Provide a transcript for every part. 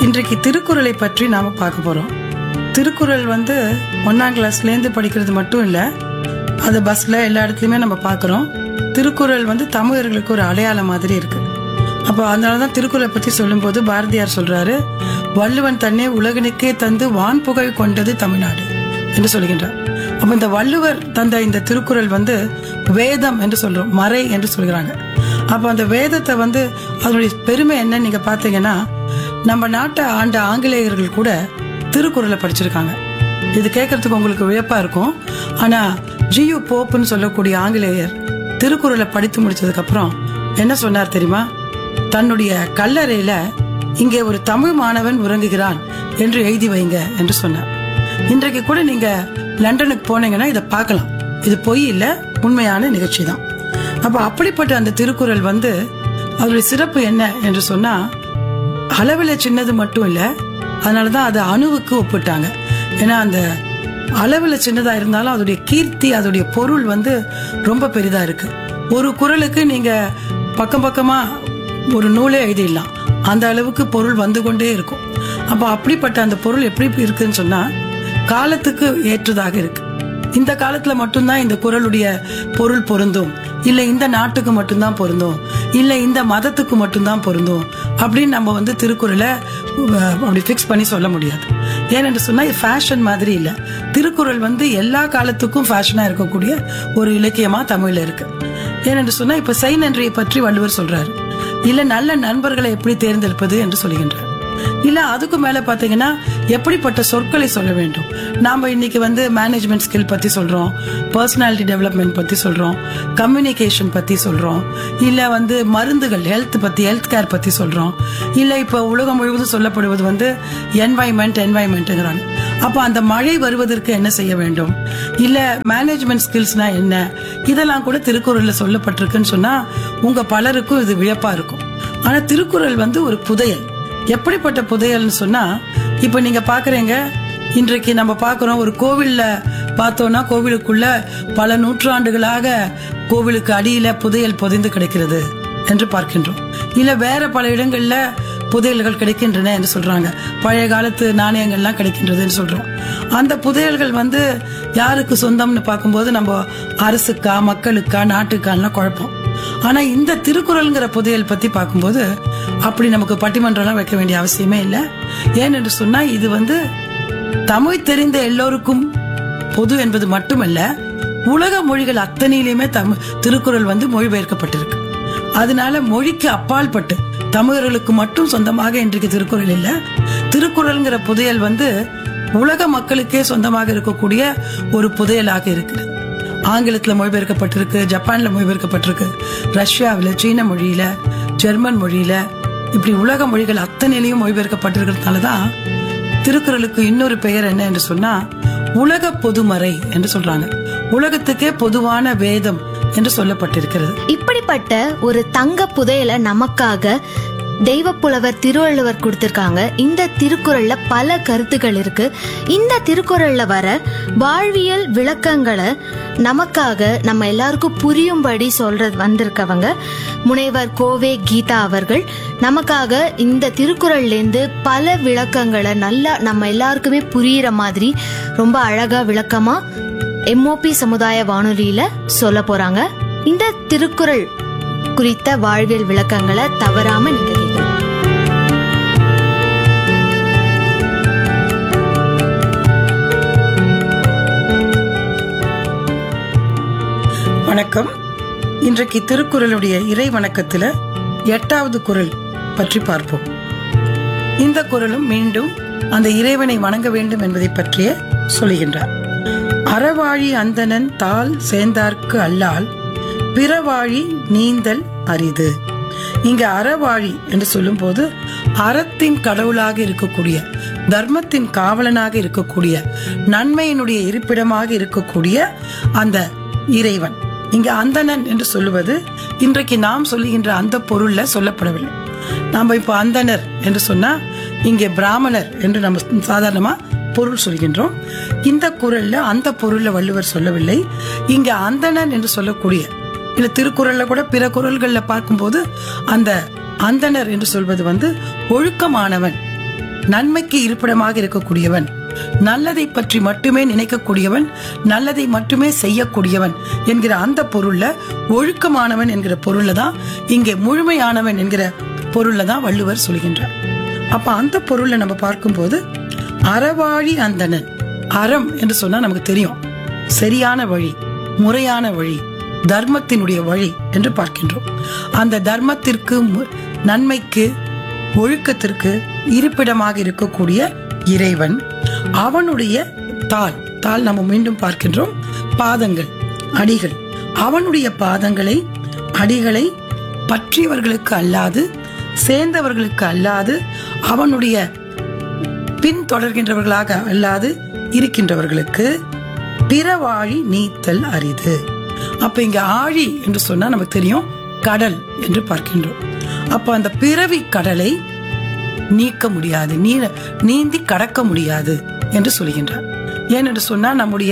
இன்றைக்கு திருக்குறளை பற்றி நாம பார்க்க போறோம் திருக்குறள் வந்து ஒன்னாம் கிளாஸ்லேருந்து படிக்கிறது மட்டும் இல்ல அது பஸ்ல எல்லா இடத்துலயுமே நம்ம பார்க்கறோம் திருக்குறள் வந்து தமிழர்களுக்கு ஒரு அடையாளம் மாதிரி இருக்கு அப்போ அதனாலதான் திருக்குறளை பத்தி சொல்லும்போது பாரதியார் சொல்றாரு வள்ளுவன் தன்னை உலகனுக்கே தந்து வான் புகழ் கொண்டது தமிழ்நாடு என்று சொல்கின்றார் அப்ப இந்த வள்ளுவர் தந்த இந்த திருக்குறள் வந்து வேதம் என்று சொல்றோம் மறை என்று சொல்கிறாங்க அப்ப அந்த வேதத்தை வந்து அதனுடைய பெருமை என்னன்னு நீங்க பாத்தீங்கன்னா நம்ம நாட்டை ஆண்ட ஆங்கிலேயர்கள் கூட திருக்குறளை படிச்சிருக்காங்க இது கேட்கறதுக்கு உங்களுக்கு வியப்பா இருக்கும் ஆனா ஜியு போப்புன்னு சொல்லக்கூடிய ஆங்கிலேயர் திருக்குறளை படித்து முடிச்சதுக்கு அப்புறம் என்ன சொன்னார் தெரியுமா தன்னுடைய கல்லறையில இங்கே ஒரு தமிழ் மாணவன் உறங்குகிறான் என்று எழுதி வைங்க என்று சொன்னார் இன்றைக்கு கூட நீங்க லண்டனுக்கு போனீங்கன்னா இதை பார்க்கலாம் இது பொய் இல்ல உண்மையான நிகழ்ச்சி தான் அப்ப அப்படிப்பட்ட அந்த திருக்குறள் வந்து அதனுடைய சிறப்பு என்ன என்று சொன்னா அளவுல சின்னது மட்டும் இல்ல அதனாலதான் அது அணுவுக்கு ஒப்பிட்டாங்க ஏன்னா அந்த அளவுல சின்னதா இருந்தாலும் அதோடைய கீர்த்தி அதோடைய பொருள் வந்து ரொம்ப பெரிதா இருக்கு ஒரு குறளுக்கு நீங்க பக்கம் பக்கமா ஒரு நூலே எழுதிடலாம் அந்த அளவுக்கு பொருள் வந்து கொண்டே இருக்கும் அப்ப அப்படிப்பட்ட அந்த பொருள் எப்படி இருக்குன்னு சொன்னா காலத்துக்கு ஏற்றதாக இருக்கு இந்த காலத்துல மட்டும்தான் இந்த குறளுடைய பொருள் பொருந்தும் இல்ல இந்த நாட்டுக்கு மட்டும்தான் பொருந்தும் இல்ல இந்த மதத்துக்கு மட்டும்தான் பொருந்தும் அப்படின்னு நம்ம வந்து திருக்குறளை அஹ், அப்படி ஃபிக்ஸ் பண்ணி சொல்ல முடியாது ஏனென்று சொன்னா இது ஃபேஷன் மாதிரி இல்ல திருக்குறள் வந்து எல்லா காலத்துக்கும் ஃபேஷனா இருக்கக்கூடிய ஒரு இலக்கியமா தமிழ்ல இருக்கு ஏனென்று சொன்னா இப்ப செய் நன்றியை பற்றி வள்ளுவர் சொல்றாரு இல்ல நல்ல நண்பர்களை எப்படி தேர்ந்தெடுப்பது என்று சொல்லுகின்றார் இல்ல அதுக்கு மேல பாத்தீங்கன்னா எப்படிப்பட்ட சொற்களை சொல்ல வேண்டும் நாம இன்னைக்கு வந்து மேனேஜ்மெண்ட் ஸ்கில் பத்தி சொல்றோம் பர்சனாலிட்டி டெவலப்மெண்ட் பத்தி சொல்றோம் கம்யூனிகேஷன் பத்தி சொல்றோம் இல்ல வந்து மருந்துகள் ஹெல்த் பத்தி ஹெல்த் கேர் பத்தி சொல்றோம் இல்ல இப்ப உலகம் முழுவதும் சொல்லப்படுவது வந்து என்வாய்மெண்ட் என்வாய்மெண்ட்ங்கிறாங்க அப்ப அந்த மழை வருவதற்கு என்ன செய்ய வேண்டும் இல்ல மேனேஜ்மெண்ட் ஸ்கில்ஸ்னா என்ன இதெல்லாம் கூட திருக்குறள்ல சொல்லப்பட்டிருக்குன்னு சொன்னா உங்க பலருக்கும் இது வியப்பா இருக்கும் ஆனா திருக்குறள் வந்து ஒரு புதையல் எப்படிப்பட்ட புதையல்னு சொன்னா இப்ப நீங்க பாக்குறீங்க இன்றைக்கு நம்ம பார்க்கிறோம் ஒரு கோவில்ல பார்த்தோம்னா கோவிலுக்குள்ள பல நூற்றாண்டுகளாக கோவிலுக்கு அடியில புதையல் புதைந்து கிடக்கிறது என்று பார்க்கின்றோம் இல்ல வேற பல இடங்கள்ல புதையல்கள் கிடைக்கின்றன என்று சொல்றாங்க பழைய காலத்து நாணயங்கள்லாம் கிடைக்கின்றதுன்னு சொல்றோம் அந்த புதையல்கள் வந்து யாருக்கு சொந்தம்னு பார்க்கும்போது நம்ம அரசுக்கா மக்களுக்கா நாட்டுக்கான்லாம் குழப்பம் ஆனா இந்த திருக்குறள்ங்கிற புதையல் பத்தி பார்க்கும்போது அப்படி நமக்கு பட்டிமன்றம்லாம் வைக்க வேண்டிய அவசியமே இல்லை ஏனென்று சொன்னா இது வந்து தமிழ் தெரிந்த எல்லோருக்கும் பொது என்பது மட்டுமல்ல உலக மொழிகள் அத்தனையிலுமே தமிழ் திருக்குறள் வந்து மொழிபெயர்க்கப்பட்டிருக்கு அதனால மொழிக்கு அப்பால் பட்டு தமிழர்களுக்கு மட்டும் சொந்தமாக இன்றைக்கு திருக்குறள் இல்ல திருக்குறள்ங்கிற புதையல் வந்து உலக மக்களுக்கே சொந்தமாக இருக்கக்கூடிய ஒரு புதையலாக இருக்கிறது ஆங்கிலத்துல மொழிபெயர்க்கப்பட்டிருக்கு ஜப்பான்ல மொழிபெயர்க்கப்பட்டிருக்கு ரஷ்யாவில் சீன மொழியில ஜெர்மன் மொழியில இப்படி உலக மொழிகள் அத்தனையிலையும் மொழிபெயர்க்கப்பட்டிருக்கிறதுனால தான் திருக்குறளுக்கு இன்னொரு பெயர் என்ன என்று சொன்னா உலக பொதுமறை என்று சொல்றாங்க உலகத்துக்கே பொதுவான வேதம் என்று சொல்லப்பட்டிருக்கிறது இப்படிப்பட்ட ஒரு தங்க புதையலை நமக்காக தெய்வப்புலவர் திருவள்ளுவர் கொடுத்திருக்காங்க இந்த திருக்குறள்ல பல கருத்துக்கள் இருக்கு இந்த திருக்குறள்ல வர வாழ்வியல் விளக்கங்களை நமக்காக நம்ம எல்லாருக்கும் புரியும்படி சொல்றது வந்திருக்கவங்க முனைவர் கோவே கீதா அவர்கள் நமக்காக இந்த திருக்குறள்லேருந்து பல விளக்கங்களை நல்லா நம்ம எல்லாருக்குமே புரியிற மாதிரி ரொம்ப அழகா விளக்கமா எம்ஓபி சமுதாய வானொலியில சொல்ல போறாங்க இந்த திருக்குறள் குறித்த வாழ்வியல் விளக்கங்களை தவறாம நீங்க கேட்கலாம் வணக்கம் இன்றைக்கு திருக்குறளுடைய இறை வணக்கத்துல எட்டாவது குறள் பற்றி பார்ப்போம் இந்த குறளும் மீண்டும் அந்த இறைவனை வணங்க வேண்டும் என்பதை பற்றிய சொல்லுகின்றார் அறவாழி அந்தணன் தாள் சேர்ந்தார்க்கு அல்லால் பிறவாழி நீந்தல் அரிது இங்க அறவாழி என்று சொல்லும்போது அறத்தின் கடவுளாக இருக்கக்கூடிய தர்மத்தின் காவலனாக இருக்கக்கூடிய நன்மையினுடைய இருப்பிடமாக இருக்கக்கூடிய அந்த இறைவன் இங்க அந்தணன் என்று சொல்லுவது இன்றைக்கு நாம் சொல்லுகின்ற அந்த பொருள்ல சொல்லப்படவில்லை நாம இப்போ அந்தணர் என்று சொன்னா இங்கே பிராமணர் என்று நம்ம சாதாரணமா பொருள் சொல்கின்றோம் இந்த குரல்ல அந்த பொருள்ல வள்ளுவர் சொல்லவில்லை இங்க அந்தணன் என்று சொல்லக்கூடிய இல்ல திருக்குறள்ல கூட பிற குரல்கள்ல பார்க்கும்போது அந்த அந்தணர் என்று சொல்வது வந்து ஒழுக்கமானவன் நன்மைக்கு இருப்பிடமாக இருக்கக்கூடியவன் நல்லதை பற்றி மட்டுமே நினைக்கக்கூடியவன் நல்லதை மட்டுமே செய்யக்கூடியவன் என்கிற அந்த பொருள்ல ஒழுக்கமானவன் என்கிற பொருள்ல தான் இங்கே முழுமையானவன் என்கிற பொருள்ல தான் வள்ளுவர் சொல்கின்றார் அப்ப அந்த பொருள்ல நம்ம பார்க்கும்போது அறவாழி அந்தணன் அறம் என்று சொன்னா நமக்கு தெரியும் சரியான வழி முறையான வழி தர்மத்தினுடைய வழி என்று பார்க்கின்றோம் அந்த தர்மத்திற்கு மு- நன்மைக்கு ஒழுக்கத்திற்கு இருப்பிடமாக இருக்கக்கூடிய இறைவன் அவனுடைய தாள் தாள் நம்ம மீண்டும் பார்க்கின்றோம் பாதங்கள் அடிகள் அவனுடைய பாதங்களை அடிகளை பற்றியவர்களுக்கு அல்லாது சேர்ந்தவர்களுக்கு அல்லாது அவனுடைய பின்தொடர்கின்றவர்களாக அல்லாது இருக்கின்றவர்களுக்கு பிறவாழி நீத்தல் அரிது அப்ப இங்க ஆழி என்று சொன்னா நமக்கு தெரியும் கடல் என்று பார்க்கின்றோம் அப்ப அந்த பிறவி கடலை நீக்க முடியாது நீ நீந்தி கடக்க முடியாது என்று சொல்கின்றார் ஏனென்று சொன்னா நம்முடைய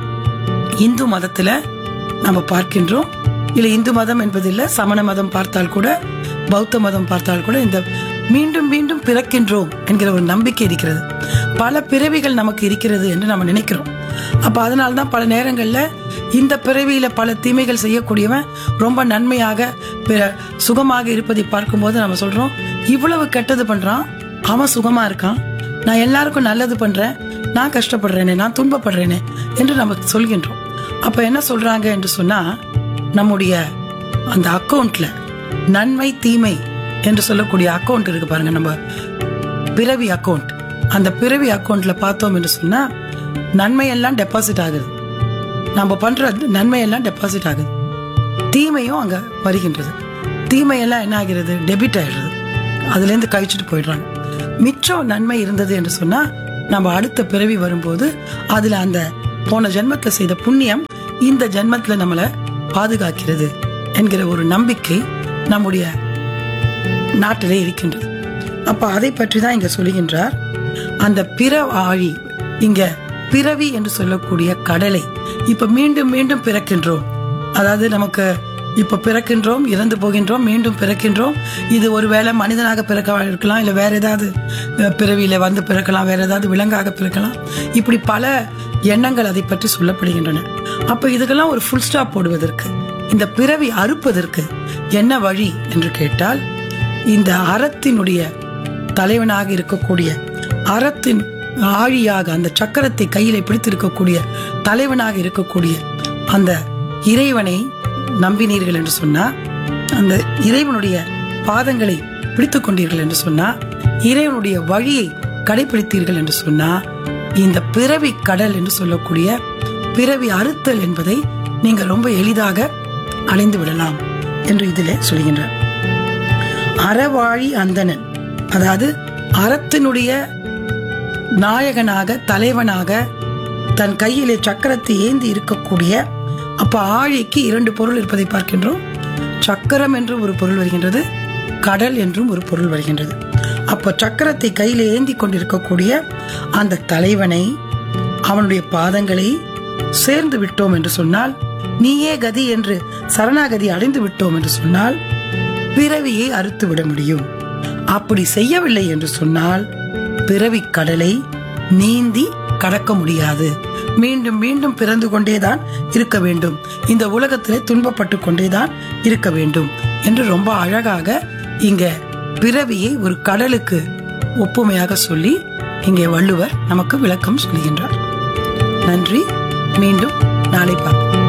இந்து மதத்துல நம்ம பார்க்கின்றோம் இல்ல இந்து மதம் என்பதில்ல சமண மதம் பார்த்தால் கூட பௌத்த மதம் பார்த்தால் கூட இந்த மீண்டும் மீண்டும் பிறக்கின்றோம் என்கிற ஒரு நம்பிக்கை இருக்கிறது பல பிறவிகள் நமக்கு இருக்கிறது என்று நம்ம நினைக்கிறோம் அப்ப அதனால தான் பல நேரங்கள்ல இந்த பிறவியில பல தீமைகள் செய்யக்கூடியவன் ரொம்ப நன்மையாக பிற- சுகமாக இருப்பதை பார்க்கும்போது நம்ம சொல்றோம் இவ்வளவு கெட்டது பண்றான் அவன் சுகமா இருக்கான் நான் எல்லாருக்கும் நல்லது பண்றேன் நான் கஷ்டப்படுறேனே நான் துன்பப்படுறேனே என்று நம்ம சொல்கின்றோம் அப்ப என்ன சொல்றாங்க என்று சொன்னா நம்முடைய அந்த அக்கவுண்ட்ல நன்மை தீமை என்று சொல்லக்கூடிய அக்கவுண்ட் இருக்கு பாருங்க நம்ம பிறவி அக்கவுண்ட் அந்த பிறவி அக்கவுண்ட்ல பார்த்தோம் என்று சொன்னா நன்மை எல்லாம் டெபாசிட் ஆகுது நம்ம பண்ற நன்மை எல்லாம் டெபாசிட் ஆகுது தீமையும் அங்க வருகின்றது தீமையெல்லாம் என்ன ஆகிறது டெபிட் ஆயிடுறது அதுல இருந்து கழிச்சிட்டு போயிடுறாங்க மிச்சம் நன்மை இருந்தது என்று சொன்னா நம்ம அடுத்த பிறவி வரும்போது அதுல அந்த போன ஜென்மத்துல செய்த புண்ணியம் இந்த ஜென்மத்துல நம்மளை பாதுகாக்கிறது என்கிற ஒரு நம்பிக்கை நம்முடைய நாட்டிலே இருக்கின்றது அப்ப அதை பற்றி தான் இங்க சொல்லுகின்றார் அந்த பிற ஆழி இங்க பிறவி என்று சொல்லக்கூடிய கடலை இப்ப மீண்டும் மீண்டும் பிறக்கின்றோம் அதாவது நமக்கு இப்ப பிறக்கின்றோம் இறந்து போகின்றோம் மீண்டும் பிறக்கின்றோம் இது ஒருவேளை மனிதனாக பிறக்க இருக்கலாம் இல்ல வேற ஏதாவது அஹ், பிறவியில வந்து பிறக்கலாம் வேற ஏதாவது விலங்காக பிறக்கலாம் இப்படி பல எண்ணங்கள் அதை பற்றி சொல்லப்படுகின்றன அப்ப இதுக்கெல்லாம் ஒரு ஃபுல் ஸ்டாப் போடுவதற்கு இந்த பிறவி அறுப்பதற்கு என்ன வழி என்று கேட்டால் இந்த அறத்தினுடைய தலைவனாக இருக்கக்கூடிய அறத்தின் ஆழியாக அந்த சக்கரத்தை கையில பிடித்திருக்கக்கூடிய தலைவனாக இருக்கக்கூடிய அந்த இறைவனை நம்பினீர்கள் என்று சொன்னா அந்த இறைவனுடைய பாதங்களை பிடித்துக் கொண்டீர்கள் என்று சொன்னா இறைவனுடைய வழியை கடைபிடித்தீர்கள் என்று சொன்னா இந்த பிறவி கடல் என்று சொல்லக்கூடிய பிறவி அறுத்தல் என்பதை நீங்க ரொம்ப எளிதாக அடைந்து விடலாம் என்று இதிலே சொல்கின்றார் அறவாழி அந்தணன் அதாவது அறத்தினுடைய நாயகனாக தலைவனாக தன் கையிலே சக்கரத்தை ஏந்தி இருக்கக்கூடிய அப்ப ஆழிக்கு இரண்டு பொருள் இருப்பதை பார்க்கின்றோம் சக்கரம் என்று ஒரு பொருள் வருகின்றது கடல் என்றும் ஒரு பொருள் வருகின்றது அப்ப சக்கரத்தை கையிலே ஏந்தி கொண்டிருக்கக்கூடிய அந்த தலைவனை அவனுடைய பாதங்களை சேர்ந்து விட்டோம் என்று சொன்னால் நீயே கதி என்று சரணாகதி அடைந்து விட்டோம் என்று சொன்னால் பிறவியை அறுத்து விட முடியும் அப்படி செய்யவில்லை என்று சொன்னால் பிறவி கடலை நீந்தி கடக்க முடியாது மீண்டும் மீண்டும் பிறந்து கொண்டேதான் இருக்க வேண்டும் இந்த உலகத்திலே துன்பப்பட்டு கொண்டேதான் இருக்க வேண்டும் என்று ரொம்ப அழகாக இங்க பிறவியை ஒரு கடலுக்கு ஒப்புமையாக சொல்லி இங்கே வள்ளுவர் நமக்கு விளக்கம் சொல்கின்றார் நன்றி மீண்டும் நாளை பார்ப்போம்